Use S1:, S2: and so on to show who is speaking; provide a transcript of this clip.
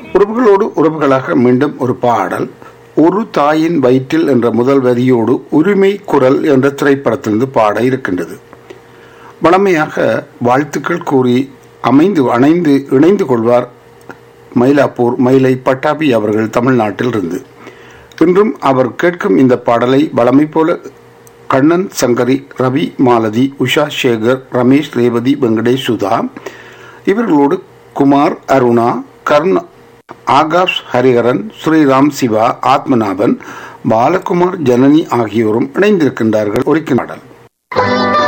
S1: உறவுகளோடு உறவுகளாக மீண்டும் ஒரு பாடல் ஒரு தாயின் வயிற்றில் என்ற முதல் வரியோடு உரிமை குரல் என்ற திரைப்படத்திலிருந்து பாட இருக்கின்றது வளமையாக வாழ்த்துக்கள் கூறி அமைந்து அணைந்து இணைந்து கொள்வார் மயிலாப்பூர் மயிலை பட்டாபி அவர்கள் தமிழ்நாட்டில் இருந்து இன்றும் அவர் கேட்கும் இந்த பாடலை வளமை போல கண்ணன் சங்கரி ரவி மாலதி உஷா சேகர் ரமேஷ் ரேவதி வெங்கடேஷ் சுதா இவர்களோடு குமார் அருணா கர்ண ஆகாஷ் ஹரிஹரன் ஸ்ரீராம் சிவா ஆத்மநாபன் பாலகுமார் ஜனனி ஆகியோரும் இணைந்திருக்கின்றார்கள் ஒரு பாடல்